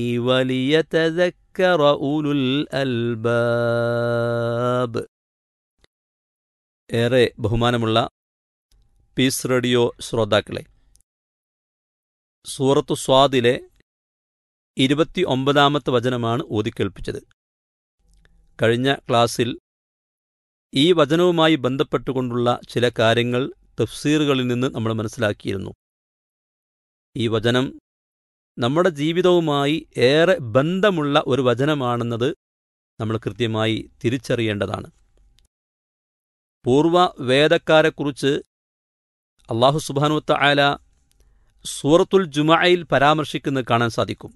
وليتذكر أولو الألباب ഏറെ ബഹുമാനമുള്ള piece radio ശ്രോതാക്കളെ സൂറത്തു സ്വാദിലെ ഇരുപത്തി ഒമ്പതാമത്തെ വചനമാണ് ഓതിക്കേൾപ്പിച്ചത് കഴിഞ്ഞ ക്ലാസ്സിൽ ഈ വചനവുമായി ബന്ധപ്പെട്ടുകൊണ്ടുള്ള ചില കാര്യങ്ങൾ തഫ്സീറുകളിൽ നിന്ന് നമ്മൾ മനസ്സിലാക്കിയിരുന്നു ഈ വചനം നമ്മുടെ ജീവിതവുമായി ഏറെ ബന്ധമുള്ള ഒരു വചനമാണെന്നത് നമ്മൾ കൃത്യമായി തിരിച്ചറിയേണ്ടതാണ് പൂർവ വേദക്കാരെക്കുറിച്ച് അള്ളാഹു സുബാനുവത്ത ആല സൂറത്തുൽ ജുമയിൽ പരാമർശിക്കുന്നത് കാണാൻ സാധിക്കും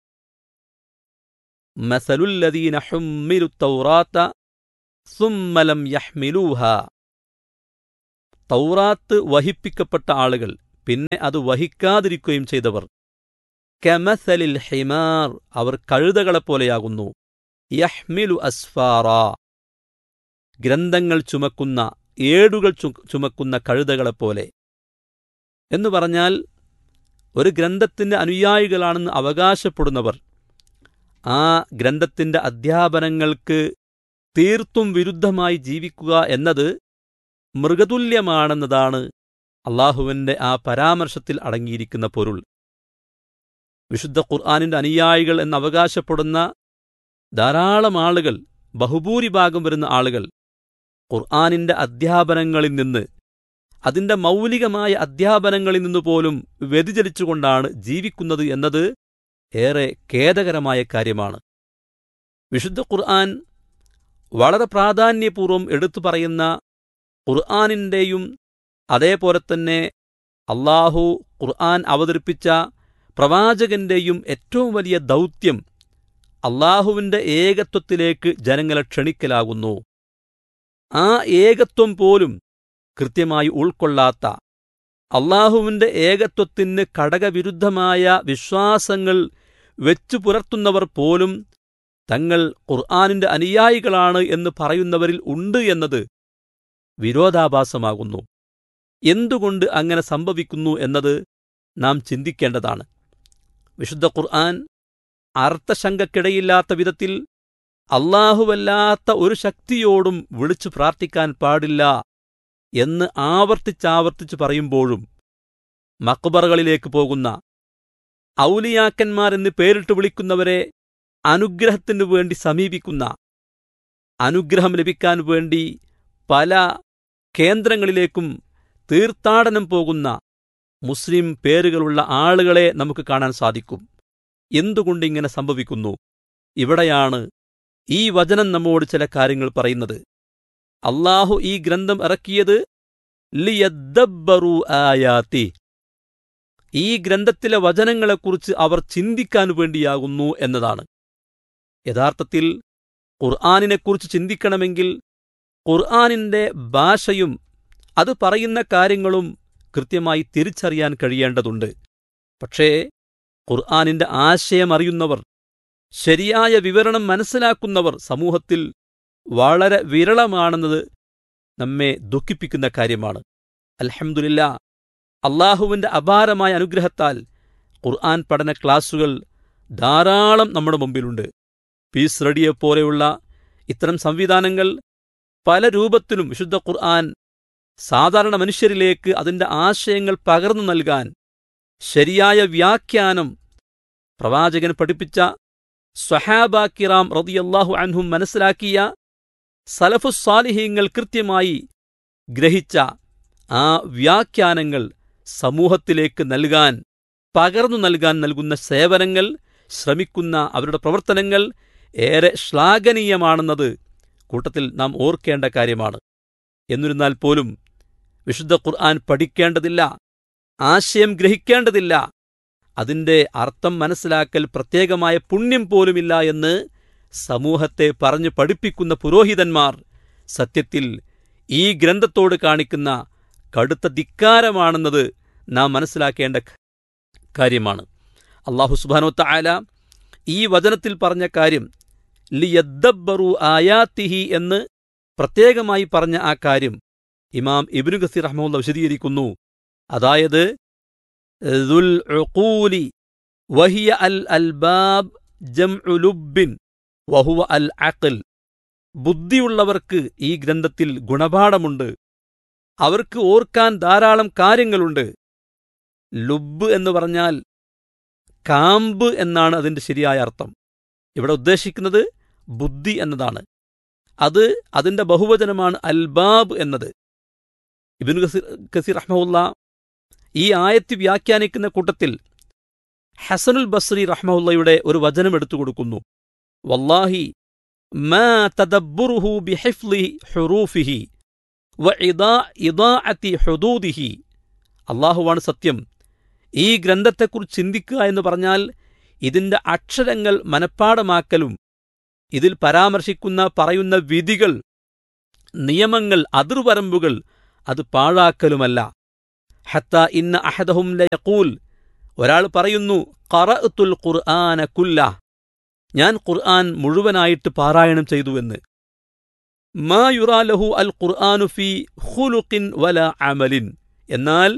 മസലുല്ലദീന ഹുമ്മിലു തൗറാത്ത സുമ്മലം യഹ്മിലൂഹ തൗറാത്ത് വഹിപ്പിക്കപ്പെട്ട ആളുകൾ പിന്നെ അത് വഹിക്കാതിരിക്കുകയും ചെയ്തവർ കെമസലിൽ ഹിമാർ അവർ കഴുതകളെപ്പോലെയാകുന്നു യഹ്മിലു അസ്ഫാറ ഗ്രന്ഥങ്ങൾ ചുമക്കുന്ന ഏടുകൾ ചുമക്കുന്ന കഴുതകളെപ്പോലെ എന്നു പറഞ്ഞാൽ ഒരു ഗ്രന്ഥത്തിന്റെ അനുയായികളാണെന്ന് അവകാശപ്പെടുന്നവർ ആ ഗ്രന്ഥത്തിന്റെ അധ്യാപനങ്ങൾക്ക് തീർത്തും വിരുദ്ധമായി ജീവിക്കുക എന്നത് മൃഗതുല്യമാണെന്നതാണ് അള്ളാഹുവിന്റെ ആ പരാമർശത്തിൽ അടങ്ങിയിരിക്കുന്ന പൊരുൾ വിശുദ്ധ ഖുർആാനിന്റെ അനുയായികൾ എന്ന് അവകാശപ്പെടുന്ന ധാരാളം ആളുകൾ ബഹുഭൂരിഭാഗം വരുന്ന ആളുകൾ ഖുർആാനിന്റെ അധ്യാപനങ്ങളിൽ നിന്ന് അതിന്റെ മൗലികമായ അധ്യാപനങ്ങളിൽ നിന്ന് പോലും വ്യതിചലിച്ചുകൊണ്ടാണ് ജീവിക്കുന്നത് എന്നത് ഏറെ ഖേദകരമായ കാര്യമാണ് വിശുദ്ധ ഖുർആൻ വളരെ പ്രാധാന്യപൂർവ്വം എടുത്തു പറയുന്ന ഖുർആാനിൻ്റെയും അതേപോലെ തന്നെ അള്ളാഹു ഖുർആൻ അവതരിപ്പിച്ച പ്രവാചകന്റെയും ഏറ്റവും വലിയ ദൗത്യം അള്ളാഹുവിന്റെ ഏകത്വത്തിലേക്ക് ജനങ്ങളെ ക്ഷണിക്കലാകുന്നു ആ ഏകത്വം പോലും കൃത്യമായി ഉൾക്കൊള്ളാത്ത അള്ളാഹുവിന്റെ ഏകത്വത്തിന് ഘടകവിരുദ്ധമായ വിശ്വാസങ്ങൾ വെച്ചു പുലർത്തുന്നവർ പോലും തങ്ങൾ ഖുർആാനിന്റെ അനുയായികളാണ് എന്ന് പറയുന്നവരിൽ ഉണ്ട് എന്നത് വിരോധാഭാസമാകുന്നു എന്തുകൊണ്ട് അങ്ങനെ സംഭവിക്കുന്നു എന്നത് നാം ചിന്തിക്കേണ്ടതാണ് വിശുദ്ധ ഖുർആൻ അർത്ഥശങ്കക്കിടയില്ലാത്ത വിധത്തിൽ അള്ളാഹുവല്ലാത്ത ഒരു ശക്തിയോടും വിളിച്ചു പ്രാർത്ഥിക്കാൻ പാടില്ല എന്ന് ആവർത്തിച്ചാവർത്തിച്ചു പറയുമ്പോഴും മക്ബറകളിലേക്ക് പോകുന്ന ഔലിയാക്കന്മാരെന്ന് പേരിട്ട് വിളിക്കുന്നവരെ അനുഗ്രഹത്തിനു വേണ്ടി സമീപിക്കുന്ന അനുഗ്രഹം ലഭിക്കാൻ വേണ്ടി പല കേന്ദ്രങ്ങളിലേക്കും തീർത്ഥാടനം പോകുന്ന മുസ്ലിം പേരുകളുള്ള ആളുകളെ നമുക്ക് കാണാൻ സാധിക്കും എന്തുകൊണ്ടിങ്ങനെ സംഭവിക്കുന്നു ഇവിടെയാണ് ഈ വചനം നമ്മോട് ചില കാര്യങ്ങൾ പറയുന്നത് അള്ളാഹു ഈ ഗ്രന്ഥം ഇറക്കിയത് ലിയദ്ദബ്ബറു ആയാത്തി ഈ ഗ്രന്ഥത്തിലെ വചനങ്ങളെക്കുറിച്ച് അവർ ചിന്തിക്കാൻ വേണ്ടിയാകുന്നു എന്നതാണ് യഥാർത്ഥത്തിൽ ഖുർആാനിനെക്കുറിച്ച് ചിന്തിക്കണമെങ്കിൽ ഖുർആാനിന്റെ ഭാഷയും അത് പറയുന്ന കാര്യങ്ങളും കൃത്യമായി തിരിച്ചറിയാൻ കഴിയേണ്ടതുണ്ട് പക്ഷേ ഖുർആാനിന്റെ ആശയം അറിയുന്നവർ ശരിയായ വിവരണം മനസ്സിലാക്കുന്നവർ സമൂഹത്തിൽ വളരെ വിരളമാണെന്നത് നമ്മെ ദുഃഖിപ്പിക്കുന്ന കാര്യമാണ് അൽഹംദുലില്ല അള്ളാഹുവിന്റെ അപാരമായ അനുഗ്രഹത്താൽ ഖുർആൻ പഠന ക്ലാസുകൾ ധാരാളം നമ്മുടെ മുമ്പിലുണ്ട് പീസ് റെഡിയെ പോലെയുള്ള ഇത്തരം സംവിധാനങ്ങൾ പല രൂപത്തിലും വിശുദ്ധ ഖുർആൻ സാധാരണ മനുഷ്യരിലേക്ക് അതിന്റെ ആശയങ്ങൾ പകർന്നു നൽകാൻ ശരിയായ വ്യാഖ്യാനം പ്രവാചകൻ പഠിപ്പിച്ച സ്വഹാബ കിറാം റതിയല്ലാഹു അൻഹും മനസ്സിലാക്കിയ സലഫുസ്സാലിഹീങ്ങൾ കൃത്യമായി ഗ്രഹിച്ച ആ വ്യാഖ്യാനങ്ങൾ സമൂഹത്തിലേക്ക് നൽകാൻ പകർന്നു നൽകാൻ നൽകുന്ന സേവനങ്ങൾ ശ്രമിക്കുന്ന അവരുടെ പ്രവർത്തനങ്ങൾ ഏറെ ശ്ലാഘനീയമാണെന്നത് കൂട്ടത്തിൽ നാം ഓർക്കേണ്ട കാര്യമാണ് എന്നിരുന്നാൽ പോലും വിശുദ്ധ ഖുർആൻ പഠിക്കേണ്ടതില്ല ആശയം ഗ്രഹിക്കേണ്ടതില്ല അതിന്റെ അർത്ഥം മനസ്സിലാക്കൽ പ്രത്യേകമായ പുണ്യം പോലുമില്ല എന്ന് സമൂഹത്തെ പറഞ്ഞു പഠിപ്പിക്കുന്ന പുരോഹിതന്മാർ സത്യത്തിൽ ഈ ഗ്രന്ഥത്തോട് കാണിക്കുന്ന കടുത്ത ധിക്കാരമാണെന്നത് നാം മനസ്സിലാക്കേണ്ട കാര്യമാണ് അള്ളാഹു സുബാനോത്ത ആല ഈ വചനത്തിൽ പറഞ്ഞ കാര്യം ലിയദ്ദബ്ബറു ആയാത്തിഹി എന്ന് പ്രത്യേകമായി പറഞ്ഞ ആ കാര്യം ഇമാം ഇബ്നു ഗസീർ റഹ്മുല്ല വിശദീകരിക്കുന്നു അതായത് ദുൽ ഉഖൂലി വഹിയ അൽ അൽബാബ് ജം ലുബിൻ വഹുവ അൽ അഖിൽ ബുദ്ധിയുള്ളവർക്ക് ഈ ഗ്രന്ഥത്തിൽ ഗുണപാഠമുണ്ട് അവർക്ക് ഓർക്കാൻ ധാരാളം കാര്യങ്ങളുണ്ട് ലുബ് എന്ന് പറഞ്ഞാൽ കാമ്പ് എന്നാണ് അതിന്റെ ശരിയായ അർത്ഥം ഇവിടെ ഉദ്ദേശിക്കുന്നത് ബുദ്ധി എന്നതാണ് അത് അതിന്റെ ബഹുവചനമാണ് അൽബാബ് എന്നത് ഇബിൻ കസീർ കസീർ റഹ്മുല്ല ഈ ആയത്ത് വ്യാഖ്യാനിക്കുന്ന കൂട്ടത്തിൽ ഹസനുൽ ബസ്രി റഹ്മുല്ലയുടെ ഒരു വചനം എടുത്തു കൊടുക്കുന്നു വല്ലാഹി മാ തദബ്ബുറുഹു ബിഹിഫ്ലി ഹുറൂഫിഹി വഇദാഅത്തി ഹുദൂദിഹി അള്ളാഹുവാണ് സത്യം ഈ ഗ്രന്ഥത്തെക്കുറിച്ച് ചിന്തിക്കുക എന്ന് പറഞ്ഞാൽ ഇതിന്റെ അക്ഷരങ്ങൾ മനഃപ്പാടമാക്കലും ഇതിൽ പരാമർശിക്കുന്ന പറയുന്ന വിധികൾ നിയമങ്ങൾ അതിർവരമ്പുകൾ അത് പാഴാക്കലുമല്ല ഹത്ത ഇന്ന അഹദഹും ലയഖൂൽ ഒരാൾ പറയുന്നു ഖറഅത്തുൽ ഖുർആന കുല്ല ഞാൻ ഖുർആൻ മുഴുവനായിട്ട് പാരായണം ചെയ്തുവെന്ന് മാ യുറാലഹു അൽ ഖുർആനു ഫി ഖുലുഖിൻ വല അമലിൻ എന്നാൽ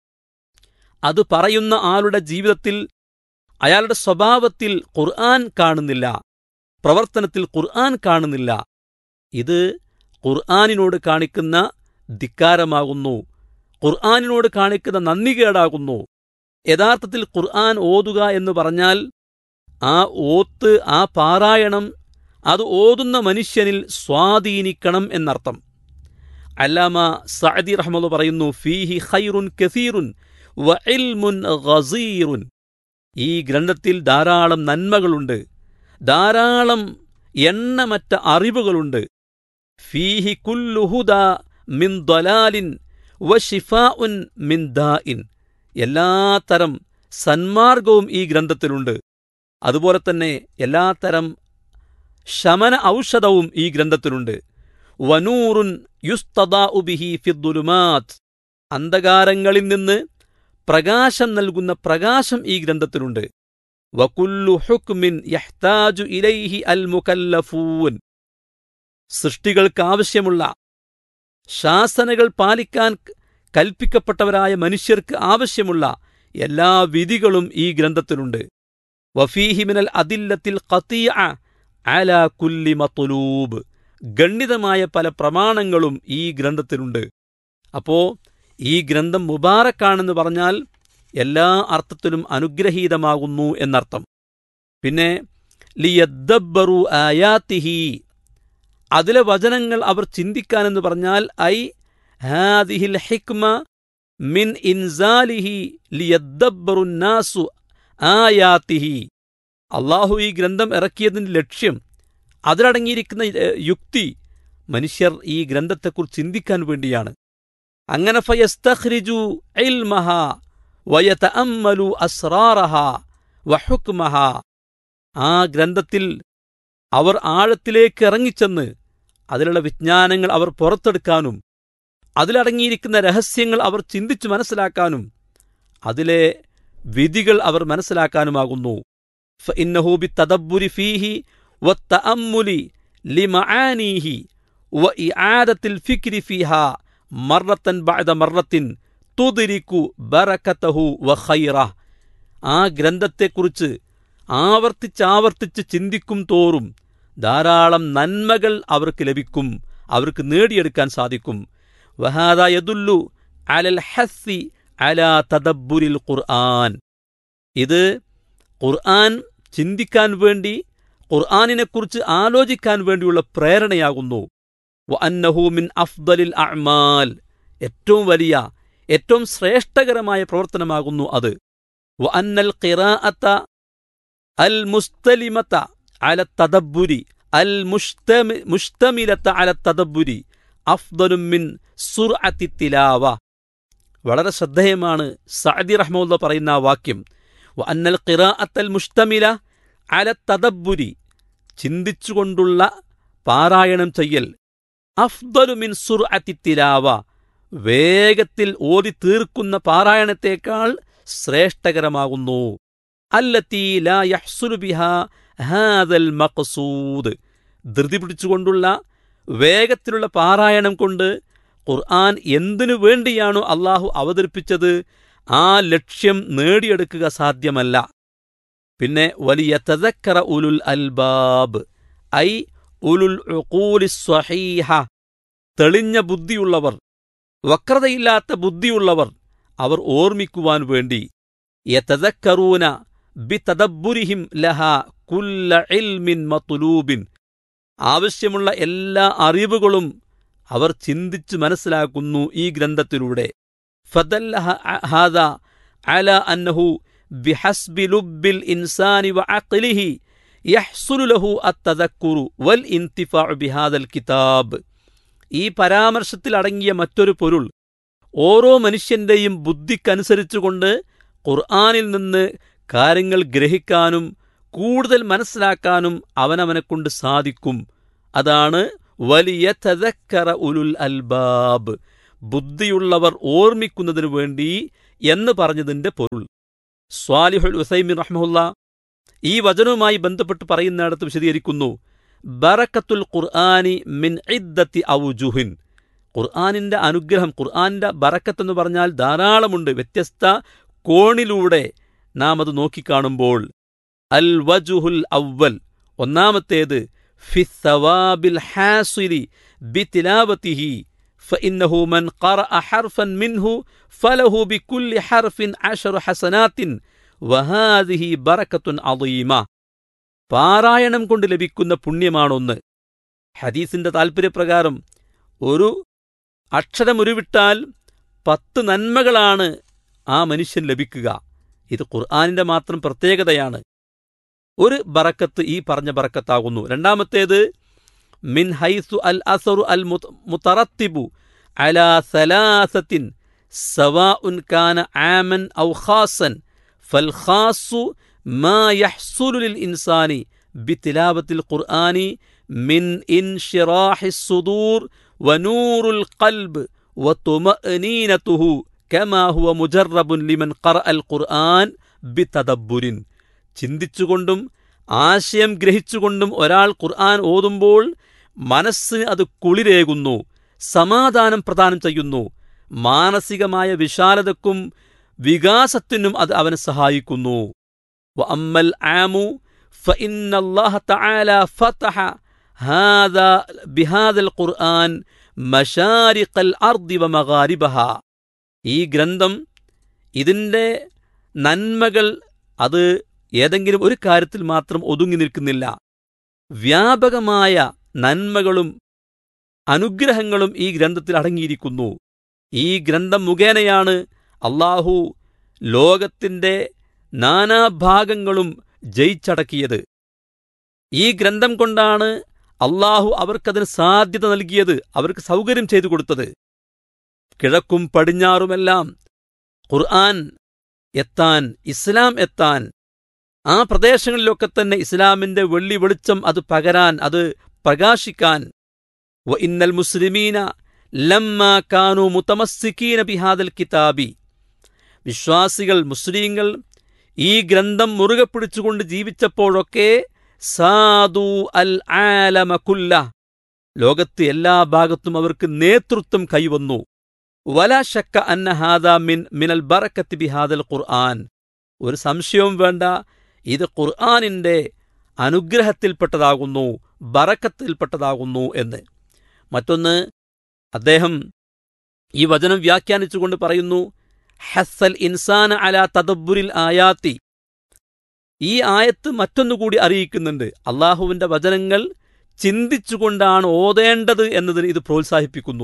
അത് പറയുന്ന ആളുടെ ജീവിതത്തിൽ അയാളുടെ സ്വഭാവത്തിൽ ഖുർആൻ കാണുന്നില്ല പ്രവർത്തനത്തിൽ ഖുർആൻ കാണുന്നില്ല ഇത് ഖുർആനിനോട് കാണിക്കുന്ന ധിക്കാരമാകുന്നു ഖുർആനിനോട് കാണിക്കുന്ന നന്ദികേടാകുന്നു യഥാർത്ഥത്തിൽ ഖുർആൻ ഓതുക എന്ന് പറഞ്ഞാൽ ആ ഓത്ത് ആ പാരായണം അത് ഓതുന്ന മനുഷ്യനിൽ സ്വാധീനിക്കണം എന്നർത്ഥം അല്ലാമ സഅദി റഹ്മദ് പറയുന്നു ഫീഹി ഖൈറുൻ കസീറുൻ വഇൽമുൻ ഗസീറുൻ ഈ ഗ്രന്ഥത്തിൽ ധാരാളം നന്മകളുണ്ട് ധാരാളം എണ്ണമറ്റ അറിവുകളുണ്ട് ഫീഹി കുല്ലുഹുദ മിൻ ദലാലിൻ വഷിഫാഉൻ മിൻ ദാഇൻ എല്ലാത്തരം സന്മാർഗവും ഈ ഗ്രന്ഥത്തിലുണ്ട് അതുപോലെ തന്നെ എല്ലാത്തരം ശമന ഔഷധവും ഈ ഗ്രന്ഥത്തിലുണ്ട് വനൂറുൻ യുസ്തദാ ഉബിഹി ഫിദ്ദുലുമാത് അന്ധകാരങ്ങളിൽ നിന്ന് പ്രകാശം നൽകുന്ന പ്രകാശം ഈ ഗ്രന്ഥത്തിലുണ്ട് വകുല്ലു ഹുക്മിൻ യഹ്താജു ഇലൈഹി അൽ മുകല്ലഫൂൻ സൃഷ്ടികൾക്ക് ആവശ്യമുള്ള ശാസനകൾ പാലിക്കാൻ കൽപ്പിക്കപ്പെട്ടവരായ മനുഷ്യർക്ക് ആവശ്യമുള്ള എല്ലാ വിധികളും ഈ ഗ്രന്ഥത്തിലുണ്ട് വഫീഹിമിനൽ അതില്ലത്തിൽ ഖത്തിയ അല കുല്ലി മത്തുലൂബ് ഗണ്ഡിതമായ പല പ്രമാണങ്ങളും ഈ ഗ്രന്ഥത്തിലുണ്ട് അപ്പോ ഈ ഗ്രന്ഥം മുബാറക്കാണെന്ന് പറഞ്ഞാൽ എല്ലാ അർത്ഥത്തിലും അനുഗ്രഹീതമാകുന്നു എന്നർത്ഥം പിന്നെ ലിയദ്ദബ്ബറു ആയാത്തിഹി അതിലെ വചനങ്ങൾ അവർ ചിന്തിക്കാനെന്ന് പറഞ്ഞാൽ ഐ ഹാദിഹിൽ ഹിക്മ മിൻ ഇൻസാലിഹി ലിയദ്ദബ്ബറു നാസു ആയാത്തിഹി അള്ളാഹു ഈ ഗ്രന്ഥം ഇറക്കിയതിന്റെ ലക്ഷ്യം അതിലടങ്ങിയിരിക്കുന്ന യുക്തി മനുഷ്യർ ഈ ഗ്രന്ഥത്തെക്കുറിച്ച് ചിന്തിക്കാൻ വേണ്ടിയാണ് അങ്ങനെ ഫയസ്തഖ്രിജു ഇൽമഹ വയതഅമ്മലു അസ്റാറഹ വഹുക്മഹ ആ ഗ്രന്ഥത്തിൽ അവർ ആഴത്തിലേക്ക് ഇറങ്ങിച്ചെന്ന് അതിലുള്ള വിജ്ഞാനങ്ങൾ അവർ പുറത്തെടുക്കാനും അതിലടങ്ങിയിരിക്കുന്ന രഹസ്യങ്ങൾ അവർ ചിന്തിച്ചു മനസ്സിലാക്കാനും അതിലെ വിധികൾ അവർ മനസ്സിലാക്കാനുമാകുന്നു ഫഇന്നഹു ബിത്തദബ്ബുരി ഫീഹി വത്തഅമ്മുലി ലിമആനീഹി വഇആദത്തിൽ ഫിക്രി ഫീഹാ മർറത്തൻ ബഅദ മർറത്തിൻ തുദിരിക്കു ബറക്കത്തഹു വഖൈറ ആ ഗ്രന്ഥത്തെക്കുറിച്ച് ആവർത്തിച്ചാവർത്തിച്ച് ചിന്തിക്കും തോറും ധാരാളം നന്മകൾ അവർക്ക് ലഭിക്കും അവർക്ക് നേടിയെടുക്കാൻ സാധിക്കും വഹാദ യദുല്ലു അലൽ ഹസ്സി അലാ തദബ്ബുരിൽ ഖുർആൻ ഇത് ഖുർആൻ ചിന്തിക്കാൻ വേണ്ടി ഖുർആനിനെക്കുറിച്ച് ആലോചിക്കാൻ വേണ്ടിയുള്ള പ്രേരണയാകുന്നു വഅന്നഹു മിൻ അഫ്ദലിൽ അഅ്മാൽ ഏറ്റവും വലിയ ഏറ്റവും ശ്രേഷ്ഠകരമായ പ്രവർത്തനമാകുന്നു അത് വഅന്നൽ ഖിറാഅത്ത അൽ മുസ്തലിമത അല തദബ്ബുരി അൽ മുഷ്തമി മുഷ്തമിലത്ത അല തദബ്ബുരി അഫ്ദലും മിൻ സുർഅത്തി തിലാവ വളരെ ശ്രദ്ധേയമാണ് സഅദി റഹ്മുല്ല പറയുന്ന ആ വാക്യം വഅന്നൽ ഖിറാഅത്തൽ മുഷ്തമില അല തദബ്ബുരി ചിന്തിച്ചുകൊണ്ടുള്ള പാരായണം ചെയ്യൽ അഫ്ദലു മിൻ സുർഅത്തി തിലാവ വേഗത്തിൽ ഓതി തീർക്കുന്ന പാരായണത്തേക്കാൾ ശ്രേഷ്ഠകരമാകുന്നു അല്ലത്തി ലാ യഹ്സുലു ബിഹാ ഹാദൽ മഖ്സൂദ് ധൃതി പിടിച്ചുകൊണ്ടുള്ള വേഗത്തിലുള്ള പാരായണം കൊണ്ട് ഖുർആൻ എന്തിനു വേണ്ടിയാണോ അള്ളാഹു അവതരിപ്പിച്ചത് ആ ലക്ഷ്യം നേടിയെടുക്കുക സാധ്യമല്ല പിന്നെ വലിയ തദക്കറ ഉലുൽ അൽബാബ് ഐ ഉലുൽ ഉഖൂലി സ്വഹീഹ തെളിഞ്ഞ ബുദ്ധിയുള്ളവർ വക്രതയില്ലാത്ത ബുദ്ധിയുള്ളവർ അവർ ഓർമ്മിക്കുവാൻ വേണ്ടി യതദക്കറൂന ബിതദബ്ബുരിഹിം ലഹ കുല്ല ഇൽമിൻ മത്ലൂബിൻ ആവശ്യമുള്ള എല്ലാ അറിവുകളും അവർ ചിന്തിച്ച് മനസ്സിലാക്കുന്നു ഈ ഗ്രന്ഥത്തിലൂടെ ഫദല്ലഹ ഹാദ അല അന്നഹു ബിഹസ്ബി ലുബ്ബിൽ ഇൻസാനി വഅഖ്ലിഹി യഹ്സുലു ലഹു അത്തദക്കുറു വൽ ഇന്തിഫാഉ ബിഹാദൽ കിതാബ് ഈ പരാമർശത്തിൽ അടങ്ങിയ മറ്റൊരു പൊരുൾ ഓരോ മനുഷ്യന്റെയും ബുദ്ധിക്കനുസരിച്ചുകൊണ്ട് ഖുർആാനിൽ നിന്ന് കാര്യങ്ങൾ ഗ്രഹിക്കാനും കൂടുതൽ മനസ്സിലാക്കാനും അവനവനെക്കൊണ്ട് സാധിക്കും അതാണ് വലിയ തദക്കറ ഉലുൽ അൽബാബ് ബുദ്ധിയുള്ളവർ ഓർമ്മിക്കുന്നതിനു വേണ്ടി എന്ന് പറഞ്ഞതിന്റെ പൊരുൾ സ്വാലിഹുൽ ഉസൈമിൻ റഹ്മുല്ല ഈ വചനവുമായി ബന്ധപ്പെട്ട് പറയുന്നിടത്ത് വിശദീകരിക്കുന്നു ബറക്കത്തുൽ ഖുർആാനി മിൻ ഇദ്ദത്തി ഔജുഹിൻ ഖുർആാനിന്റെ അനുഗ്രഹം ഖുർആാനിന്റെ ബറക്കത്ത് എന്ന് പറഞ്ഞാൽ ധാരാളമുണ്ട് വ്യത്യസ്ത കോണിലൂടെ നാം അത് നോക്കിക്കാണുമ്പോൾ അൽ വജുഹുൽ അവൽ ഒന്നാമത്തേത് ഫിസവാബിൽ ഹാസിലി ബിതിലാവത്തിഹി فإنه من قرأ حرفا منه فله بكل حرف عشر حسنات وهذه بركة عظيمة പാരായണം കൊണ്ട് ലഭിക്കുന്ന പുണ്യമാണൊന്ന് ഹദീസിന്റെ താൽപ്പര്യപ്രകാരം ഒരു അക്ഷരമുരുവിട്ടാൽ പത്ത് നന്മകളാണ് ആ മനുഷ്യൻ ലഭിക്കുക ഇത് ഖുർആാനിന്റെ മാത്രം പ്രത്യേകതയാണ് ഒരു ബറക്കത്ത് ഈ പറഞ്ഞ ബറക്കത്താകുന്നു രണ്ടാമത്തേത് മിൻ ഹൈസു അൽ അസറു അൽ മുത്തറത്തിബു അലാ സലാസത്തിൻ സവാഉൻ കാന ആമൻ ഔ ഖാസൻ ഫൽ ഖാസു മാ യഹ്സുലു ലിൽ ഇൻസാനി ബിതിലാവത്തിൽ ഖുർആനി മിൻ ഇൻഷിറാഹി സുദൂർ വനൂറുൽ ഖൽബ് വതുമഅനീനതുഹു കമാ ഹുവ മുജറബുൻ ലിമൻ ഖറഅൽ ഖുർആൻ ബിതദബ്ബുരിൻ ചിന്തിച്ചുകൊണ്ടും ആശയം ഗ്രഹിച്ചുകൊണ്ടും ഒരാൾ ഖുർആൻ ഓതുമ്പോൾ മനസ്സിന് അത് കുളിരേകുന്നു സമാധാനം പ്രദാനം ചെയ്യുന്നു മാനസികമായ വിശാലതക്കും വികാസത്തിനും അത് അവനെ സഹായിക്കുന്നു وأما العام فإن الله تعالى فتح هذا بهذا القرآن مشارق الأرض ومغاربها ഈ ഗ്രന്ഥം ഇതിൻ്റെ നന്മകൾ അത് ഏതെങ്കിലും ഒരു കാര്യത്തിൽ മാത്രം ഒതുങ്ങി നിൽക്കുന്നില്ല വ്യാപകമായ നന്മകളും അനുഗ്രഹങ്ങളും ഈ ഗ്രന്ഥത്തിൽ അടങ്ങിയിരിക്കുന്നു ഈ ഗ്രന്ഥം മുഖേനയാണ് അള്ളാഹു ലോകത്തിൻ്റെ നാനാഭാഗങ്ങളും ജയിച്ചടക്കിയത് ഈ ഗ്രന്ഥം കൊണ്ടാണ് അള്ളാഹു അവർക്കതിന് സാധ്യത നൽകിയത് അവർക്ക് സൗകര്യം ചെയ്തു കൊടുത്തത് കിഴക്കും പടിഞ്ഞാറുമെല്ലാം ഖുർആൻ എത്താൻ ഇസ്ലാം എത്താൻ ആ പ്രദേശങ്ങളിലൊക്കെ തന്നെ ഇസ്ലാമിന്റെ വെള്ളി വെളിച്ചം അത് പകരാൻ അത് പ്രകാശിക്കാൻ വ ഇന്നൽ മുസ്ലിമീന ലമ്മ കാനു മുത്തമസ്സിക്കീന ബിഹാദൽ കിതാബി വിശ്വാസികൾ മുസ്ലിങ്ങൾ ഈ ഗ്രന്ഥം മുറുകെ പിടിച്ചുകൊണ്ട് ജീവിച്ചപ്പോഴൊക്കെ സാധു അൽ ആലമകുല്ല ലോകത്ത് എല്ലാ ഭാഗത്തും അവർക്ക് നേതൃത്വം കൈവന്നു വല ഷക്ക അന്ന ഹാദ മിൻ മിനൽ ബറക്കത്ത് ബിഹാദൽ ഖുർആൻ ഒരു സംശയവും വേണ്ട ഇത് ഖുർആാനിന്റെ അനുഗ്രഹത്തിൽപ്പെട്ടതാകുന്നു ബറക്കത്തിൽപ്പെട്ടതാകുന്നു എന്ന് മറ്റൊന്ന് അദ്ദേഹം ഈ വചനം വ്യാഖ്യാനിച്ചുകൊണ്ട് പറയുന്നു ഹസ്സൽ ഇൻസാന അല തദബ്ബുരിൽ ആയാത്തി ഈ ആയത്ത് മറ്റൊന്നുകൂടി അറിയിക്കുന്നുണ്ട് അള്ളാഹുവിന്റെ വചനങ്ങൾ ചിന്തിച്ചുകൊണ്ടാണ് ഓതേണ്ടത് എന്നതിന് ഇത് പ്രോത്സാഹിപ്പിക്കുന്നു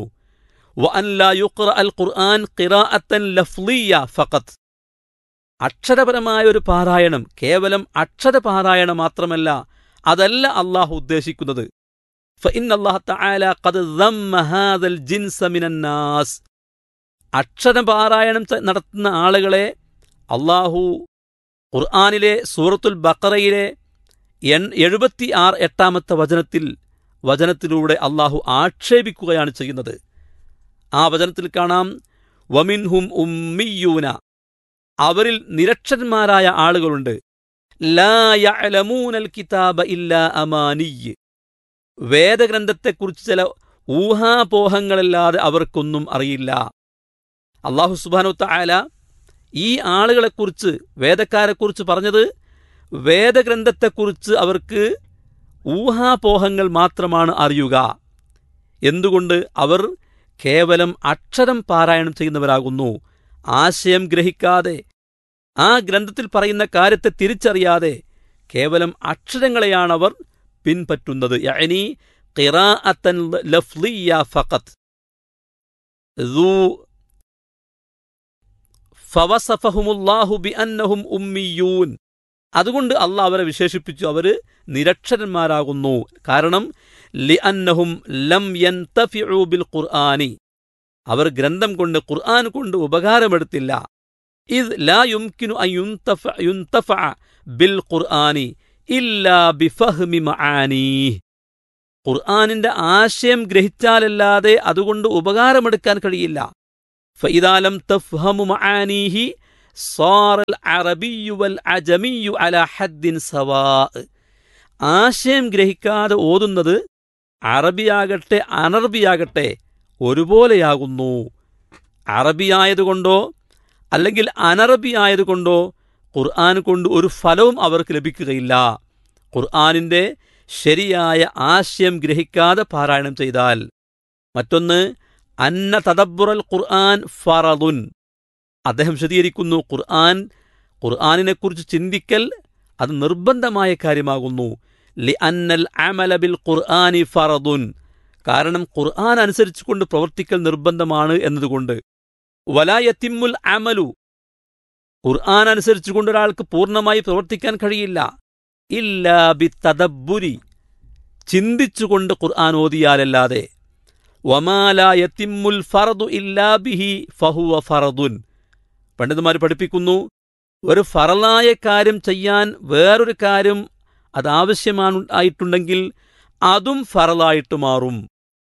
അൽ ഖുർആൻ ഖിറാഅത്തൻ ലഫ്ലിയ ഫഖത്ത് അക്ഷരപരമായ ഒരു പാരായണം കേവലം അക്ഷരപാരായണം മാത്രമല്ല അതല്ല അള്ളാഹു ഉദ്ദേശിക്കുന്നത് فإن الله تعالى قد ذم هذا الجنس من الناس അക്ഷരപാരായണം നടത്തുന്ന ആളുകളെ അള്ളാഹു ഖുർആാനിലെ സൂറത്തുൽ ബക്കറയിലെ എഴുപത്തി ആറ് എട്ടാമത്തെ വചനത്തിൽ വചനത്തിലൂടെ അള്ളാഹു ആക്ഷേപിക്കുകയാണ് ചെയ്യുന്നത് ആ വചനത്തിൽ കാണാം വമിൻഹും ഉമ്മിയൂന അവരിൽ നിരക്ഷരന്മാരായ ആളുകളുണ്ട് ലാ യഅലമൂനൽ കിതാബ ഇല്ലാ അമാനിയ് വേദഗ്രന്ഥത്തെക്കുറിച്ച് ചില ഊഹാപോഹങ്ങളല്ലാതെ അവർക്കൊന്നും അറിയില്ല അള്ളാഹു സുബാനു തായാല ഈ ആളുകളെക്കുറിച്ച് വേദക്കാരെക്കുറിച്ച് പറഞ്ഞത് വേദഗ്രന്ഥത്തെക്കുറിച്ച് അവർക്ക് ഊഹാപോഹങ്ങൾ മാത്രമാണ് അറിയുക എന്തുകൊണ്ട് അവർ കേവലം അക്ഷരം പാരായണം ചെയ്യുന്നവരാകുന്നു ആശയം ഗ്രഹിക്കാതെ ആ ഗ്രന്ഥത്തിൽ പറയുന്ന കാര്യത്തെ തിരിച്ചറിയാതെ കേവലം അക്ഷരങ്ങളെയാണവർ പിൻപറ്റുന്നത് യഅനി ഖിറാഅത്തൻ ലഫ്ലിയ ഫഖത്ത് ذو ഫവസഫഹുമുല്ലാഹു ബിഅന്നഹും ഉമ്മിയൂൻ അതുകൊണ്ട് അള്ളാഹ് അവരെ വിശേഷിപ്പിച്ചു അവർ നിരക്ഷരന്മാരാകുന്നു കാരണം ലിഅന്നഹും ലം യൻതഫിഉ ബിൽ ഖുർആനി അവർ ഗ്രന്ഥം കൊണ്ട് ഖുർആൻ കൊണ്ട് ഉപകാരമെടുത്തില്ല ഇത് ലാ യുംകിനു അൻ യുൻതഫ യുൻതഫഅ ബിൽ ഖുർആനി ഇല്ലാ ബിഫഹ്മി മആനീഹ് ഖുർആനിന്റെ ആശയം ഗ്രഹിച്ചാലല്ലാതെ അതുകൊണ്ട് ഉപകാരമെടുക്കാൻ കഴിയില്ല ഫഇദാലം തഫ്ഹമു മആനീഹി صار العربي والعجمي على حد سواء ആശയം ഗ്രഹിക്കാതെ ഓതുന്നത് അറബിയാകട്ടെ അനർബിയാകട്ടെ ഒരുപോലെയാകുന്നു അറബിയായതുകൊണ്ടോ അല്ലെങ്കിൽ അനറബിയായതുകൊണ്ടോ ഖുർആൻ കൊണ്ട് ഒരു ഫലവും അവർക്ക് ലഭിക്കുകയില്ല ഖുർആനിന്റെ ശരിയായ ആശയം ഗ്രഹിക്കാതെ പാരായണം ചെയ്താൽ മറ്റൊന്ന് അന്ന തദബ്ബുറൽ ഖുർആൻ ഫറദുൻ അദ്ദേഹം വിശദീകരിക്കുന്നു ഖുർആൻ ഖുർആനിനെക്കുറിച്ച് ചിന്തിക്കൽ അത് നിർബന്ധമായ കാര്യമാകുന്നു ലി അന്നൽ അമല ബിൽ ഖുർആനി ഫറദുൻ കാരണം ഖുർആൻ അനുസരിച്ചുകൊണ്ട് പ്രവർത്തിക്കൽ നിർബന്ധമാണ് എന്നതുകൊണ്ട് വലായത്തിമ്മുൽ അമലു ഖുർആൻ അനുസരിച്ചുകൊണ്ട് ഒരാൾക്ക് പൂർണ്ണമായി പ്രവർത്തിക്കാൻ കഴിയില്ല ഇല്ലാ ബി തദബ്ബുരി ചിന്തിച്ചുകൊണ്ട് ഖുർആൻ ഓതിയാലല്ലാതെ വമാലായത്തിമ്മുൽ ഫറദു ഇല്ലാ ബിഹി ഫഹുവ ഫറദുൻ പണ്ഡിതന്മാർ പഠിപ്പിക്കുന്നു ഒരു ഫറലായ കാര്യം ചെയ്യാൻ വേറൊരു കാര്യം അതാവശ്യമാണ് ആയിട്ടുണ്ടെങ്കിൽ അതും ഫറലായിട്ട് മാറും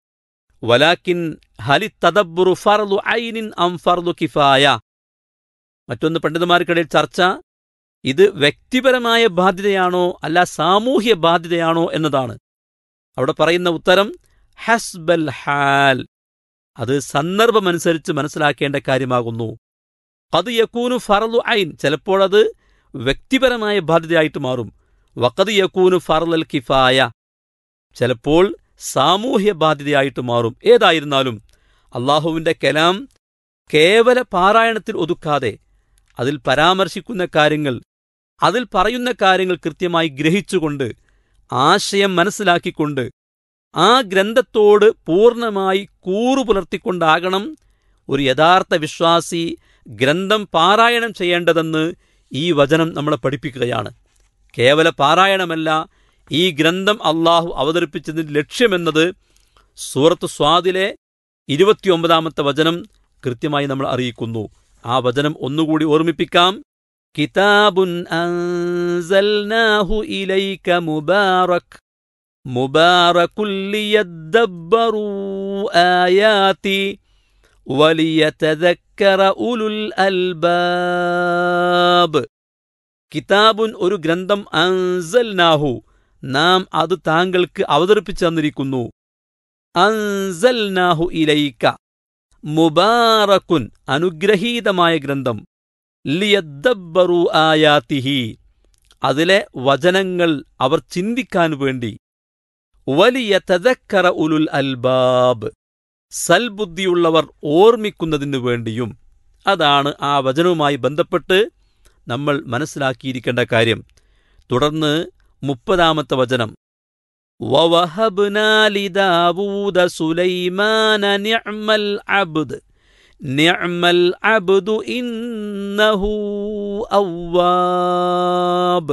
വലാക്കിൻ ഹലി തദബ്ബുറു ഫറലു ഐനിൻ അം ഫർദു കിഫായ മറ്റൊന്ന് പണ്ഡിതന്മാർക്കിടയിൽ ചർച്ച ഇത് വ്യക്തിപരമായ ബാധ്യതയാണോ അല്ല സാമൂഹ്യ ബാധ്യതയാണോ എന്നതാണ് അവിടെ പറയുന്ന ഉത്തരം ഹസ്ബൽ ഹാൽ അത് സന്ദർഭമനുസരിച്ച് മനസ്സിലാക്കേണ്ട കാര്യമാകുന്നു കത് യക്കൂനു ഫറലു ഐൻ ചിലപ്പോഴത് വ്യക്തിപരമായ ബാധ്യതയായിട്ട് മാറും വക്കത് യക്കൂനു ഫറലൽ കിഫായ ചിലപ്പോൾ സാമൂഹ്യ ബാധ്യതയായിട്ട് മാറും ഏതായിരുന്നാലും അള്ളാഹുവിന്റെ കലാം കേവല പാരായണത്തിൽ ഒതുക്കാതെ അതിൽ പരാമർശിക്കുന്ന കാര്യങ്ങൾ അതിൽ പറയുന്ന കാര്യങ്ങൾ കൃത്യമായി ഗ്രഹിച്ചുകൊണ്ട് ആശയം മനസ്സിലാക്കിക്കൊണ്ട് ആ ഗ്രന്ഥത്തോട് പൂർണ്ണമായി കൂറു പുലർത്തിക്കൊണ്ടാകണം ഒരു യഥാർത്ഥ വിശ്വാസി ഗ്രന്ഥം പാരായണം ചെയ്യേണ്ടതെന്ന് ഈ വചനം നമ്മളെ പഠിപ്പിക്കുകയാണ് കേവല പാരായണമല്ല ഈ ഗ്രന്ഥം അള്ളാഹു അവതരിപ്പിച്ചതിന്റെ ലക്ഷ്യമെന്നത് സൂറത്ത് സ്വാദിലെ ഇരുപത്തിയൊമ്പതാമത്തെ വചനം കൃത്യമായി നമ്മൾ അറിയിക്കുന്നു ആ വചനം ഒന്നുകൂടി ഓർമ്മിപ്പിക്കാം കിതാബുൻ അൻസൽനാഹു ഇലൈക മുബാറക് മുബാറകുൽ ലിയദ്ദബ്ബറൂ ആയാതി വലിയതذكر ഉലുൽ അൽബാബ് കിതാബുൻ ഒരു ഗ്രന്ഥം അൻസൽനാഹു നാം അത് താങ്കൾക്ക് അവതരിപ്പിച്ചു തന്നിരിക്കുന്നു അൻസൽനാഹു ഇലൈക മുബാറക്കുൻ അനുഗ്രഹീതമായ ഗ്രന്ഥം ലിയദ്ദബ്ബറു ആയാത്തിഹി അതിലെ വചനങ്ങൾ അവർ ചിന്തിക്കാൻ വേണ്ടി വലിയ തദക്കറ ഉലുൽ അൽബാബ് സൽബുദ്ധിയുള്ളവർ ഓർമ്മിക്കുന്നതിനു വേണ്ടിയും അതാണ് ആ വചനവുമായി ബന്ധപ്പെട്ട് നമ്മൾ മനസ്സിലാക്കിയിരിക്കേണ്ട കാര്യം തുടർന്ന് മുപ്പതാമത്തെ വചനം ووهبنا لداود سليمان نعم العبد نعم العبد إنه أواب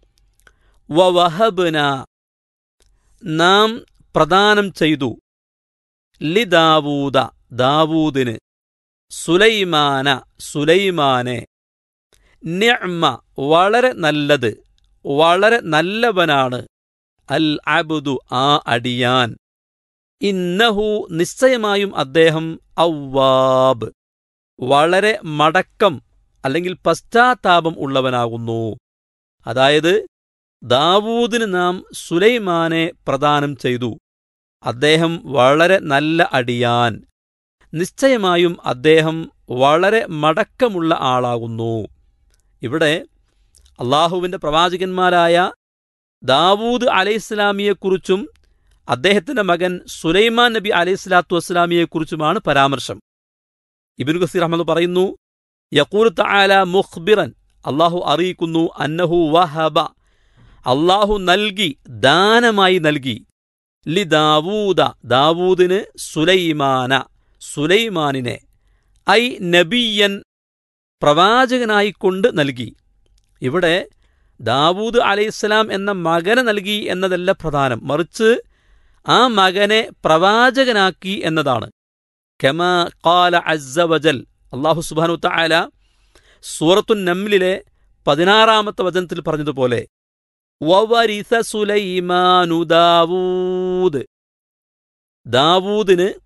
ووهبنا നാം പ്രദാനം ചെയ്തു ലിദാവൂദ ദാവൂദിന് സുലൈമാന സുലൈമാനെ നിഅ്മ വളരെ നല്ലത് വളരെ നല്ലവനാണ് അൽ അബുദു ആ അടിയാൻ ഇന്നഹു നിശ്ചയമായും അദ്ദേഹം ഔവാബ് വളരെ മടക്കം അല്ലെങ്കിൽ പശ്ചാത്താപം ഉള്ളവനാകുന്നു അതായത് ദാവൂദിന് നാം സുലൈമാനെ പ്രദാനം ചെയ്തു അദ്ദേഹം വളരെ നല്ല അടിയാൻ നിശ്ചയമായും അദ്ദേഹം വളരെ മടക്കമുള്ള ആളാകുന്നു ഇവിടെ അള്ളാഹുവിൻ്റെ പ്രവാചകന്മാരായ ദാവൂദ് അലൈഹിസ്ലാമിയെക്കുറിച്ചും അദ്ദേഹത്തിൻ്റെ മകൻ സുലൈമാൻ നബി അലൈഹിസ്ലാത്തു വസ്സലാമിയെക്കുറിച്ചുമാണ് പരാമർശം ഇബിൻ ഖസീർ അഹമ്മദ് പറയുന്നു യക്കൂർ തആല മുഖ്ബിറൻ അള്ളാഹു അറിയിക്കുന്നു അന്നഹു വഹബ അള്ളാഹു നൽകി ദാനമായി നൽകി ലി ദാവൂദ ദാവൂദിന് സുലൈമാന സുലൈമാനിനെ ഐ നബിയൻ പ്രവാചകനായിക്കൊണ്ട് നൽകി ഇവിടെ ദാവൂദ് അലൈഹിസ്സലാം എന്ന മകനെ നൽകി എന്നതല്ല പ്രധാനം മറിച്ച് ആ മകനെ പ്രവാചകനാക്കി എന്നതാണ് കെമ കാല അസ്സവജൽ അള്ളാഹു സുബാനു തആല സൂറത്തു നംലിലെ പതിനാറാമത്തെ വചനത്തിൽ പറഞ്ഞതുപോലെ വവരിസ സുലൈമാനു ദാവൂദ് ദാവൂദിന്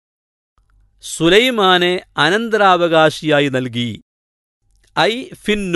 സുലൈമാനെ അനന്തരാവകാശിയായി നൽകി ഐ ഫിൻ